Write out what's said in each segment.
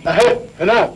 اهي هناك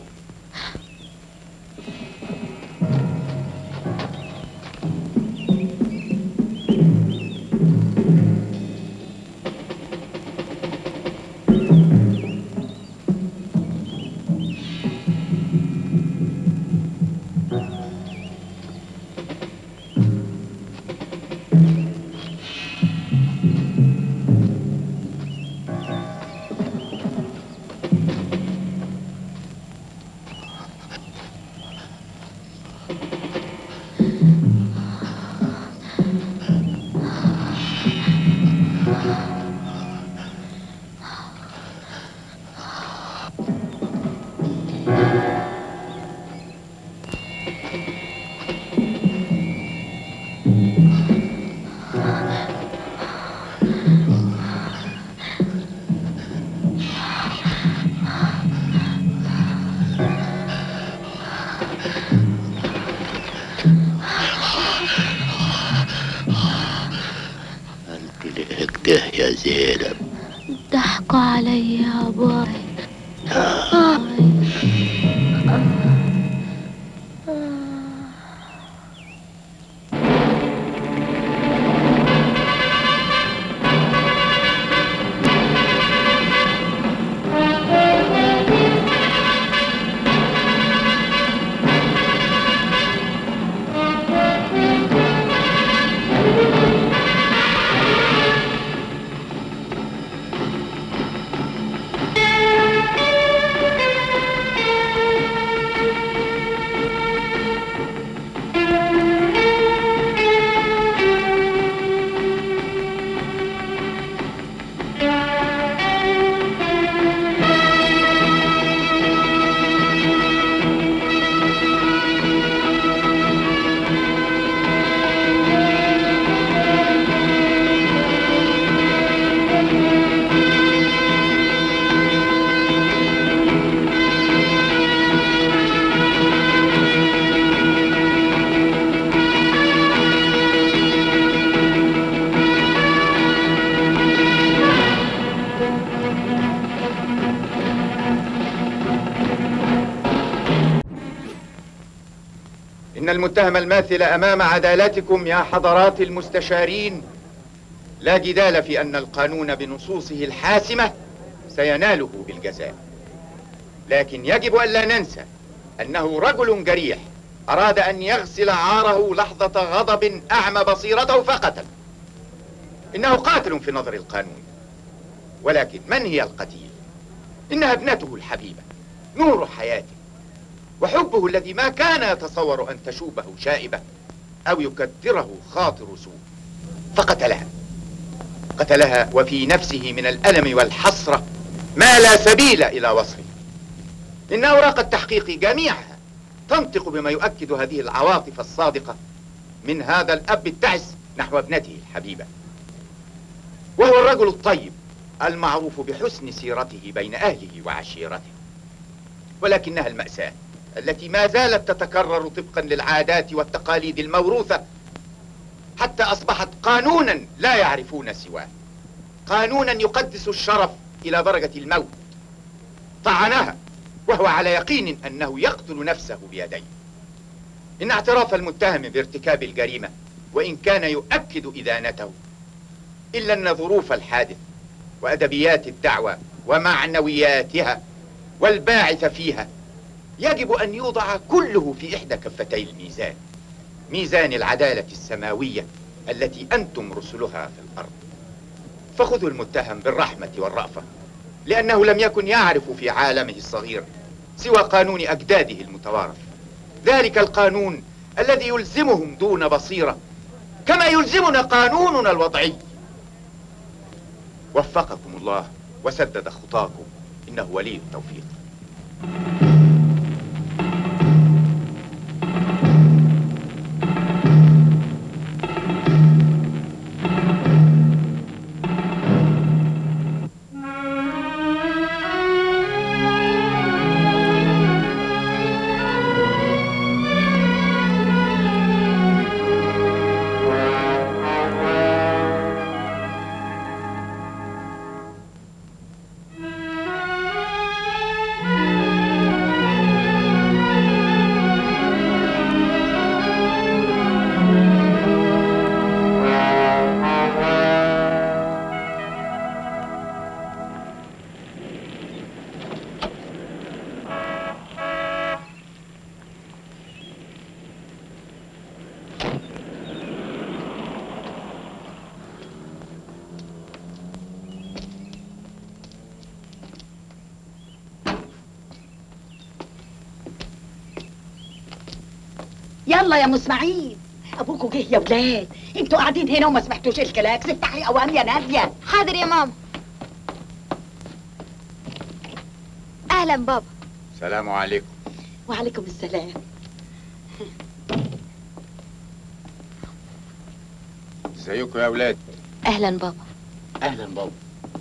انت ليه كده يا زينب ضحكوا علي يا باي إن المتهم الماثل أمام عدالتكم يا حضرات المستشارين لا جدال في أن القانون بنصوصه الحاسمة سيناله بالجزاء لكن يجب ألا ننسى أنه رجل جريح أراد أن يغسل عاره لحظة غضب أعمى بصيرته فقتل إنه قاتل في نظر القانون ولكن من هي القتيل؟ إنها ابنته الحبيبة نور حياته وحبه الذي ما كان يتصور أن تشوبه شائبة أو يكدره خاطر سوء فقتلها قتلها وفي نفسه من الألم والحسرة ما لا سبيل إلى وصفه إن أوراق التحقيق جميعها تنطق بما يؤكد هذه العواطف الصادقة من هذا الأب التعس نحو ابنته الحبيبة وهو الرجل الطيب المعروف بحسن سيرته بين أهله وعشيرته ولكنها المأساة التي ما زالت تتكرر طبقا للعادات والتقاليد الموروثة حتى أصبحت قانونا لا يعرفون سواه قانونا يقدس الشرف إلى درجة الموت طعنها وهو على يقين أنه يقتل نفسه بيديه إن اعتراف المتهم بارتكاب الجريمة وإن كان يؤكد إدانته إلا أن ظروف الحادث وأدبيات الدعوة ومعنوياتها والباعث فيها يجب أن يوضع كله في إحدى كفتي الميزان ميزان العدالة السماوية التي أنتم رسلها في الأرض فخذوا المتهم بالرحمة والرأفة لأنه لم يكن يعرف في عالمه الصغير سوى قانون أجداده المتوارث ذلك القانون الذي يلزمهم دون بصيرة كما يلزمنا قانوننا الوضعي وفقكم الله وسدد خطاكم إنه ولي التوفيق يلا يا ام اسماعيل ابوكوا جه يا ولاد انتوا قاعدين هنا وما سمعتوش الكلاكس افتحي اوام يا ناديه حاضر يا ماما اهلا بابا السلام عليكم وعليكم السلام ازيكم يا اولاد اهلا بابا اهلا بابا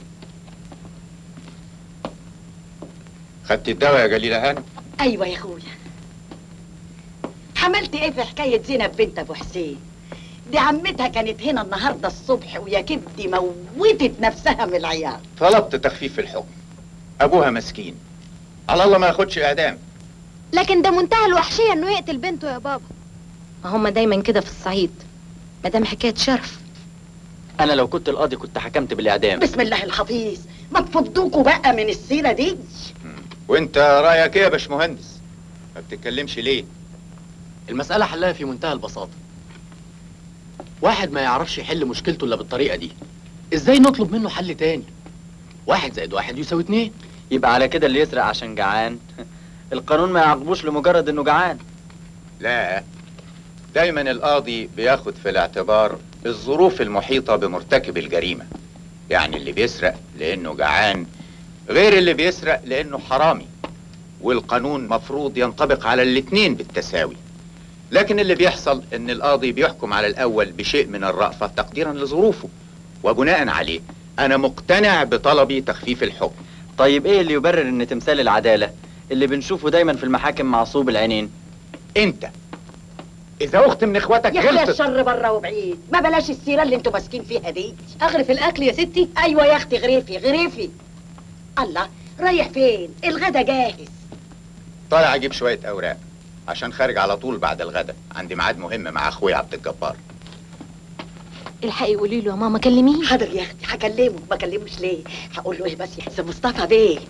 خدت الدواء يا جليله هانم ايوه يا اخويا عملت ايه في حكايه زينب بنت ابو حسين دي عمتها كانت هنا النهارده الصبح ويا كبدي موتت نفسها من العياط طلبت تخفيف الحكم ابوها مسكين على الله ما ياخدش اعدام لكن ده منتهى الوحشيه انه يقتل بنته يا بابا ما هم دايما كده في الصعيد ما دام حكايه شرف انا لو كنت القاضي كنت حكمت بالاعدام بسم الله الحفيظ ما تفضوكوا بقى من السيره دي وانت رايك ايه يا باشمهندس ما بتتكلمش ليه المساله حلها في منتهى البساطه واحد ما يعرفش يحل مشكلته الا بالطريقه دي ازاي نطلب منه حل تاني واحد زائد واحد يساوي اتنين يبقى على كده اللي يسرق عشان جعان القانون ما يعاقبوش لمجرد انه جعان لا دايما القاضي بياخد في الاعتبار الظروف المحيطة بمرتكب الجريمة يعني اللي بيسرق لأنه جعان غير اللي بيسرق لأنه حرامي والقانون مفروض ينطبق على الاتنين بالتساوي لكن اللي بيحصل ان القاضي بيحكم على الاول بشيء من الرأفة تقديرا لظروفه وبناء عليه انا مقتنع بطلبي تخفيف الحكم طيب ايه اللي يبرر ان تمثال العدالة اللي بنشوفه دايما في المحاكم معصوب العينين انت اذا اخت من اخواتك يا اخويا غلطت الشر بره وبعيد ما بلاش السيره اللي انتوا ماسكين فيها دي اغرف الاكل يا ستي ايوه يا اختي غريفي غريفي الله رايح فين الغدا جاهز طالع اجيب شوية اوراق عشان خارج على طول بعد الغدا عندي ميعاد مهم مع اخويا عبد الجبار الحقي قولي له يا ماما كلميه حاضر يا اختي هكلمه ما كلموش ليه هقول له ايه بس يا حسن مصطفى بيه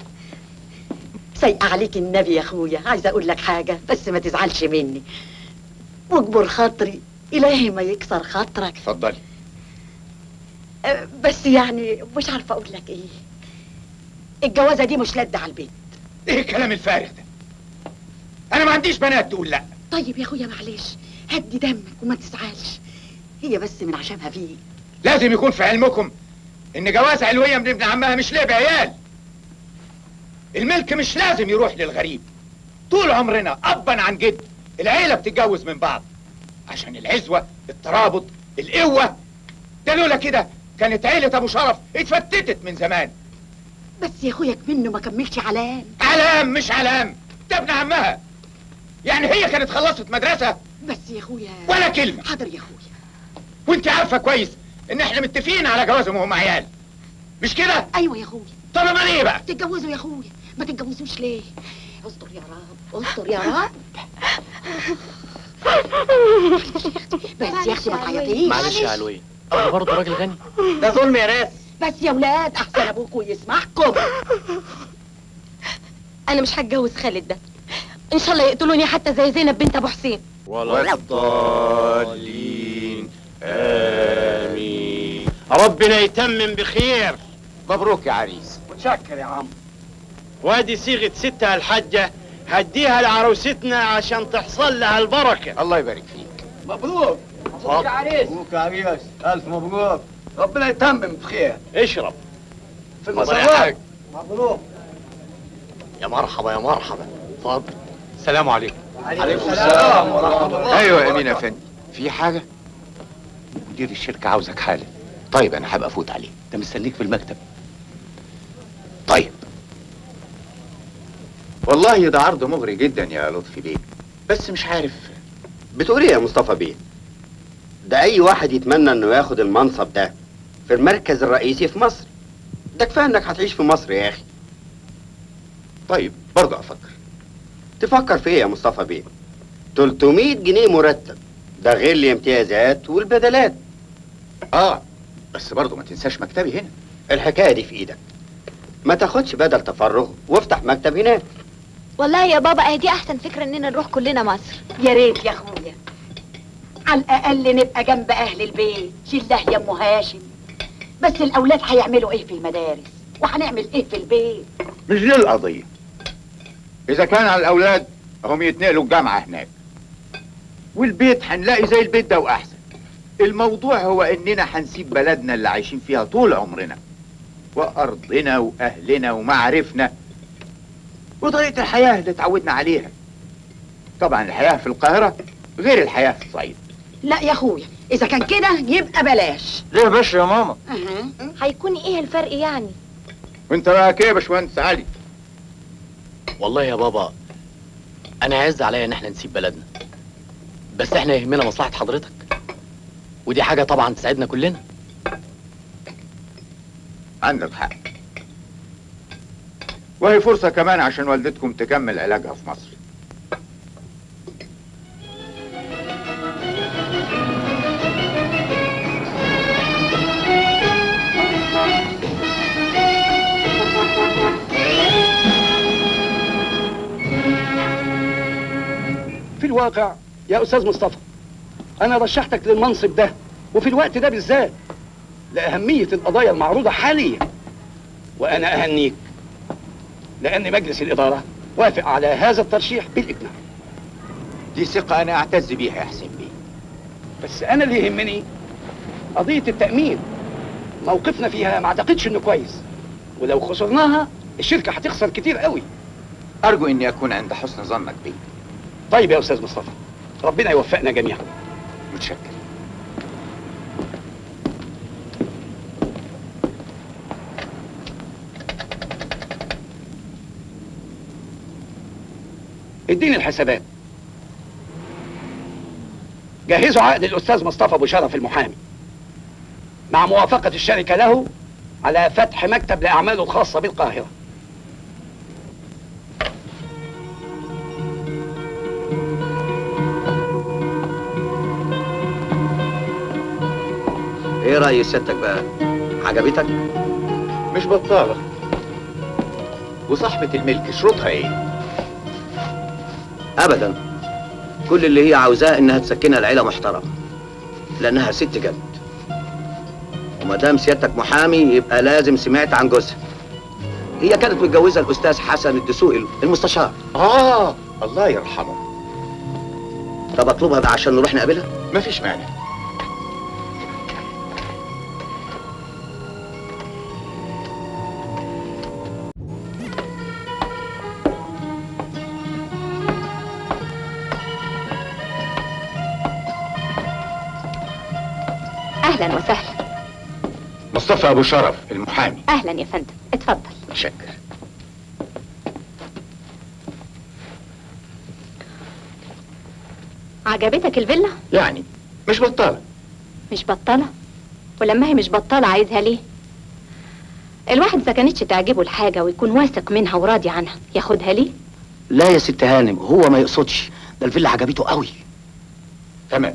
سيء عليك النبي يا اخويا عايزه اقول لك حاجه بس ما تزعلش مني واجبر خاطري الهي ما يكسر خاطرك اتفضلي أه، بس يعني مش عارفه اقول لك ايه الجوازه دي مش لد على البيت ايه الكلام الفارغ ده انا ما عنديش بنات تقول لا طيب يا اخويا معلش هدي دمك وما تزعلش هي بس من عشانها فيه لازم يكون في علمكم ان جواز علوية من ابن عمها مش لعب عيال الملك مش لازم يروح للغريب طول عمرنا ابا عن جد العيلة بتتجوز من بعض عشان العزوة الترابط القوة ده لولا كده كانت عيلة ابو شرف اتفتتت من زمان بس يا اخويا منه ما كملش علام علام مش علام ده ابن عمها يعني هي كانت خلصت مدرسة بس يا اخويا ولا كلمة حاضر يا اخويا وانت عارفة كويس ان احنا متفقين على جوازهم وهم عيال مش كده؟ ايوه يا اخويا طب امال ايه بقى؟ تتجوزوا يا اخويا ما تتجوزوش ليه استر يا رب استر يا رب بس يا اختي ما تعيطيش معلش يا علوية انا برضه راجل غني ده ظلم يا ناس بس يا ولاد احسن ابوكوا يسمعكم انا مش هتجوز خالد ده ان شاء الله يقتلوني حتى زي زينب بنت ابو حسين ولا الضالين آمين ربنا يتمم بخير مبروك يا عريس متشكر يا عم وادي صيغة ستها الحجة هديها لعروستنا عشان تحصل لها البركة الله يبارك فيك مبروك مبروك يا عريس مبروك يا عريس الف مبروك ربنا يتمم بخير اشرب في اتفضل يا حاج. مبروك يا مرحبا يا مرحبا اتفضل السلام عليكم عليكم السلام ورحمه الله ايوه يا امين يا فندم في حاجة؟ مدير الشركة عاوزك حالا طيب انا هبقى افوت عليه ده مستنيك في المكتب طيب والله ده عرض مغري جدا يا لطفي بيه بس مش عارف بتقول ايه يا مصطفى بيه ده اي واحد يتمنى انه ياخد المنصب ده في المركز الرئيسي في مصر ده كفايه انك هتعيش في مصر يا اخي طيب برضه افكر تفكر في ايه يا مصطفى بيه 300 جنيه مرتب ده غير الامتيازات والبدلات اه بس برضه ما تنساش مكتبي هنا الحكايه دي في ايدك ما تاخدش بدل تفرغ وافتح مكتب هناك والله يا بابا اهي دي احسن فكره اننا نروح كلنا مصر يا ريت يا اخويا على الاقل نبقى جنب اهل البيت شله يا ام هاشم بس الاولاد هيعملوا ايه في المدارس وهنعمل ايه في البيت مش دي القضية إذا كان على الأولاد هم يتنقلوا الجامعة هناك والبيت هنلاقي زي البيت ده واحسن الموضوع هو اننا هنسيب بلدنا اللي عايشين فيها طول عمرنا وارضنا واهلنا ومعارفنا وطريقة الحياة اللي اتعودنا عليها طبعا الحياة في القاهرة غير الحياة في الصعيد لا يا اخويا اذا كان كده يبقى بلاش ليه بس يا ماما أها. هيكون ايه الفرق يعني وانت رايك ايه يا باشمهندس علي والله يا بابا انا عز عليا ان احنا نسيب بلدنا بس احنا يهمنا مصلحة حضرتك ودي حاجة طبعا تساعدنا كلنا عندك حق وهي فرصة كمان عشان والدتكم تكمل علاجها في مصر في الواقع يا استاذ مصطفى انا رشحتك للمنصب ده وفي الوقت ده بالذات لاهميه القضايا المعروضه حاليا وانا اهنيك لان مجلس الاداره وافق على هذا الترشيح بالاجماع دي ثقة أنا أعتز بيها يا حسين بيه بس انا اللي يهمني قضيه التامين موقفنا فيها ما اعتقدش انه كويس ولو خسرناها الشركه هتخسر كتير قوي أرجو إني أكون عند حسن ظنك بي طيب يا استاذ مصطفى ربنا يوفقنا جميعا متشكر اديني الحسابات جهزوا عقد الاستاذ مصطفى ابو شرف المحامي مع موافقه الشركه له على فتح مكتب لاعماله الخاصه بالقاهره ايه رأي سيادتك بقى عجبتك مش بطالة وصاحبة الملك شروطها إيه؟ ابدا كل اللي هي عاوزاه انها تسكنها لعيله محترمه لانها ست جد وما دام سيادتك محامي يبقى لازم سمعت عن جوزها هي كانت متجوزه الاستاذ حسن الدسوقي المستشار آه الله يرحمه طب اطلبها بقى عشان نروح نقابلها مفيش مانع اهلا وسهلا مصطفى أبو شرف المحامي اهلا يا فندم اتفضل متشكر عجبتك الفيلا يعني مش بطالة مش بطالة ولما هي مش بطالة عايزها ليه الواحد إذا كانتش تعجبه الحاجة ويكون واثق منها وراضي عنها ياخدها ليه لا يا ست هانم هو ما يقصدش ده الفيلا عجبته قوي تمام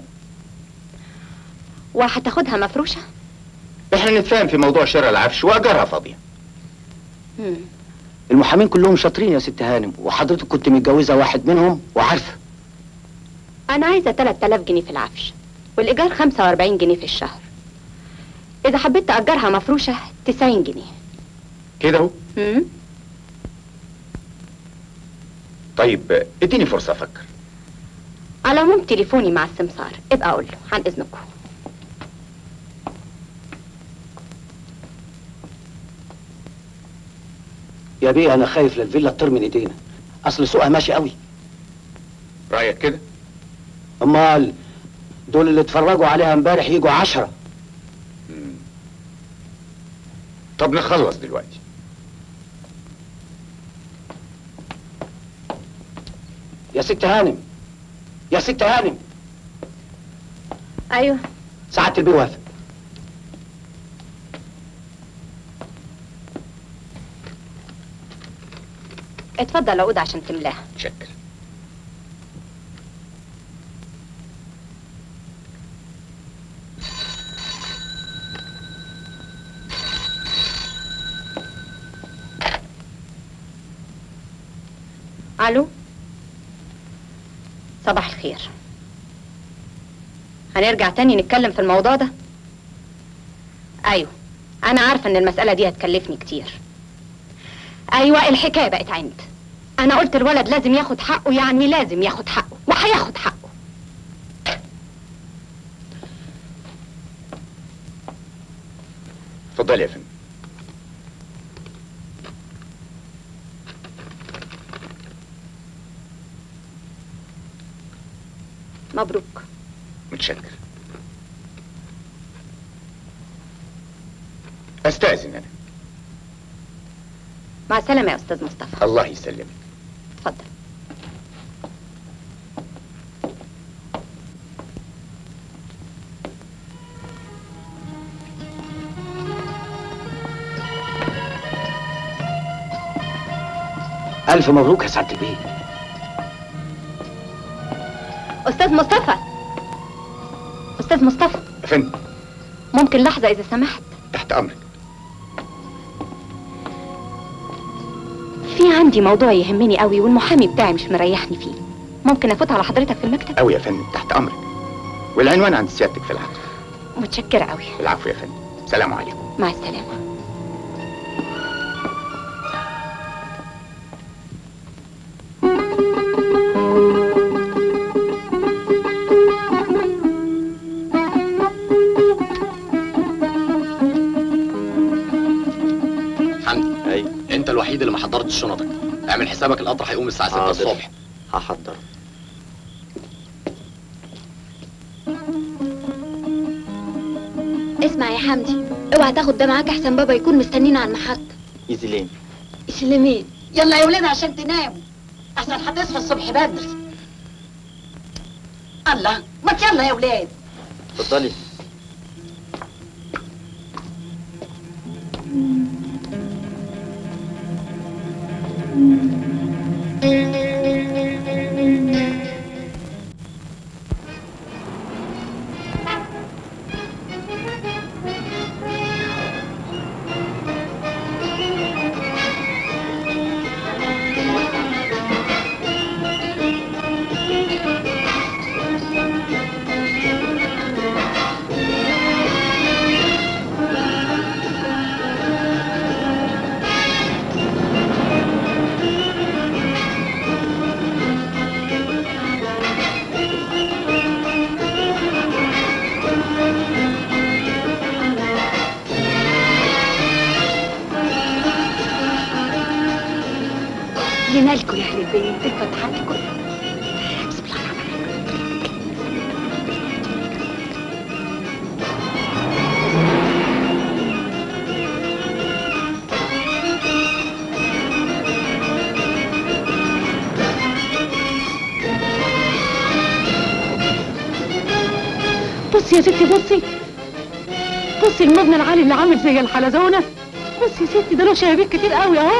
وهتاخدها مفروشة احنا نتفاهم في موضوع شراء العفش وأجارها فاضية مم. المحامين كلهم شاطرين يا ست هانم وحضرتك كنت متجوزه واحد منهم وعارفه أنا عايزة 3000 جنيه في العفش والإيجار 45 جنيه في الشهر إذا حبيت تأجرها مفروشة 90 جنيه كده اهو مم؟ طيب اديني فرصة أفكر على العموم تليفوني مع السمسار ابقى أقول له عن إذنكم يا بيه انا خايف للفيلا تطير من ايدينا اصل سوقها ماشي قوي رأيك كده؟ امال دول اللي اتفرجوا عليها امبارح يجوا عشرة مم. طب نخلص دلوقتي يا ست هانم يا ست هانم أيوه ساعة البيه وافق اتفضل عقود عشان تملاها متشكر الو صباح الخير هنرجع تاني نتكلم في الموضوع ده ايوه انا عارفه ان المساله دي هتكلفني كتير ايوه الحكايه بقت عند انا قلت الولد لازم ياخد حقه يعني لازم ياخد حقه وهياخد حقه اتفضلي يا فندم مبروك متشكر استاذن انا مع السلامة يا أستاذ مصطفى الله يسلمك اتفضل الف مبروك يا سعاده البيه أستاذ مصطفى أستاذ مصطفى يا فندم ممكن لحظة إذا سمحت تحت امرك في عندي موضوع يهمني قوي والمحامي بتاعي مش مريحني فيه ممكن أفوت على حضرتك في المكتب قوي يا فندم تحت امرك والعنوان عند سيادتك في العفو متشكرة قوي العفو يا فندم سلام عليكم مع السلامة حمدي ايوه انت الوحيد اللي ما حضرتش شنطك اعمل حسابك القطر هيقوم الساعه 6 حاضر. الصبح هحضر اسمع يا حمدي اوعى تاخد ده معاك احسن بابا يكون مستنينا على المحطة يزيلين سليمين يلا يا ولاد عشان تناموا احسن هتصحى الصبح بدري الله ما يلا يا ولاد اتفضلي لنالكم يا اهل البيت الفتحة لكم بسم الله الرحمن الرحيم بصي يا ستي بصي بصي المبنى العالي اللي عامل زي الحلزونه بصي يا ستي ده له شبابيك كتير قوي اهو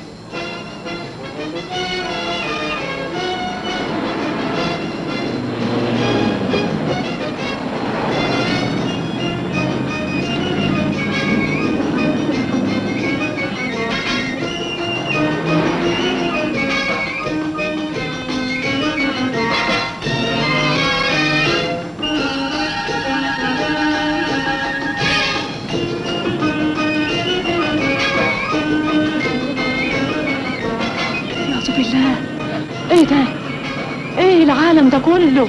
اعوذ بالله ايه ده ايه العالم ده كله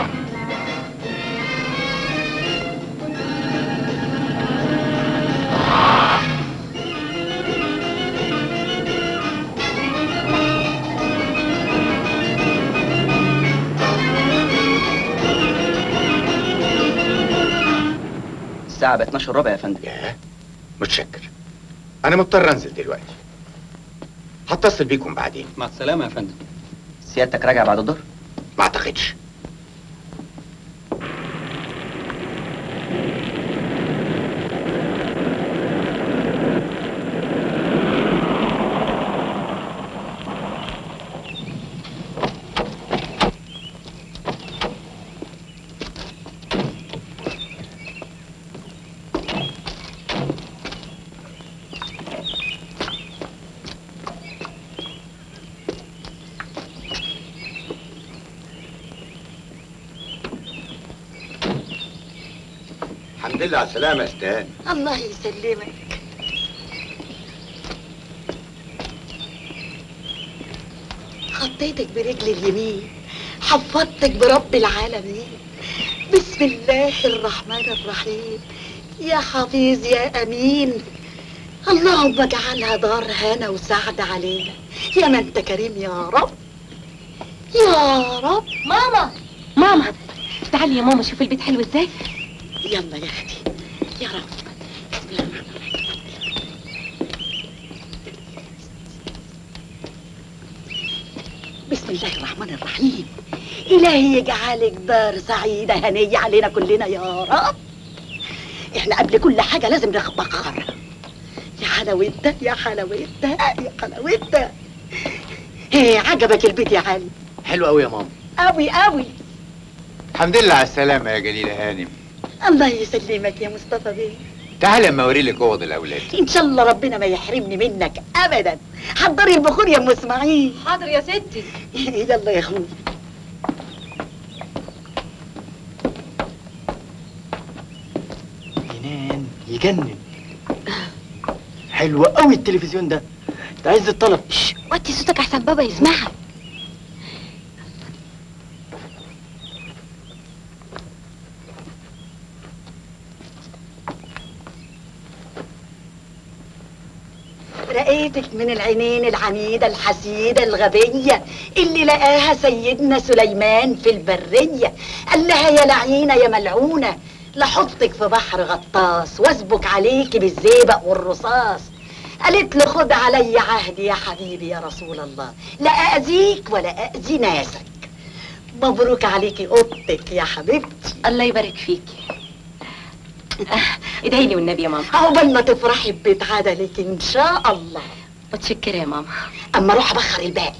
الساعة بقت 12 ربع يا فندم ياه متشكر انا مضطر انزل دلوقتي هتصل بيكم بعدين مع السلامة يا فندم سيادتك راجع بعد الظهر؟ ما اعتقدش الحمد لله على السلامة يا استاذ الله يسلمك خطيتك برجل اليمين حفظتك برب العالمين بسم الله الرحمن الرحيم يا حفيظ يا امين اللهم اجعلها دار هنا وسعد علينا يا ما انت كريم يا رب يا رب ماما ماما تعالي يا ماما شوفي البيت حلو ازاي يلا يا اختي يا رب بسم الله الرحمن الرحيم إلهي يجعلك دار سعيدة هنية علينا كلنا يا رب احنا قبل كل حاجة لازم نخبقها يا حلاوتها يا حلاوتها يا حلاوتها ايه عجبك البيت يا علي حلو قوي يا ماما قوي قوي الحمد لله على السلامة يا جليلة هانم الله يسلمك يا مصطفى بيه تعال اما اوريلك اوض الاولاد ان شاء الله ربنا ما يحرمني منك ابدا حضري البخور يا ام اسماعيل حاضر يا ستي يلا يا اخوي جنان يجنن حلو قوي التلفزيون ده ده عايز الطلب وطي صوتك احسن بابا يسمعك رقيتك من العينين العنيدة الحسيدة الغبية اللي لقاها سيدنا سليمان في البرية قال لها يا لعينة يا ملعونة لحطك في بحر غطاس واسبك عليكي بالزيبق والرصاص قالت له خد علي عهد يا حبيبي يا رسول الله لا أذيك ولا أذي ناسك مبروك عليكي اوضتك يا حبيبتي الله يبارك فيكي ادعي لي والنبي يا ماما عقبال ما تفرحي ببيت عدلك ان شاء الله متشكرة يا ماما اما اروح ابخر الباقي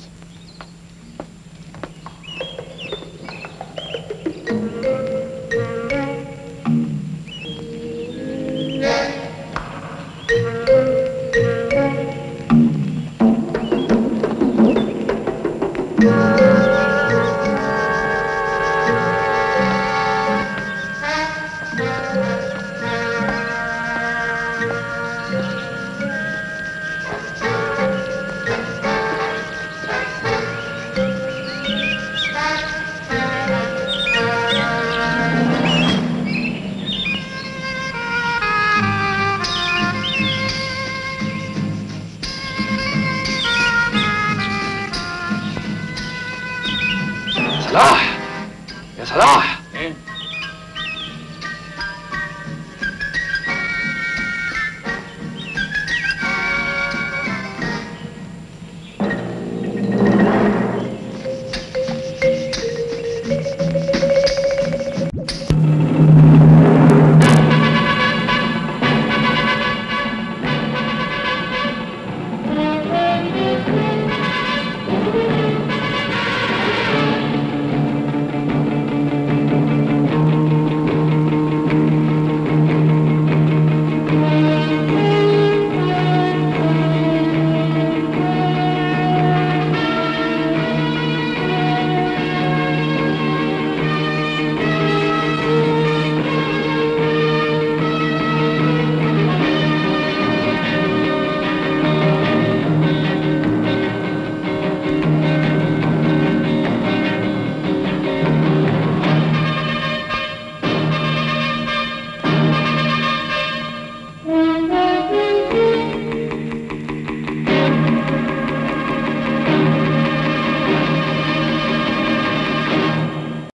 صلاح يا صلاح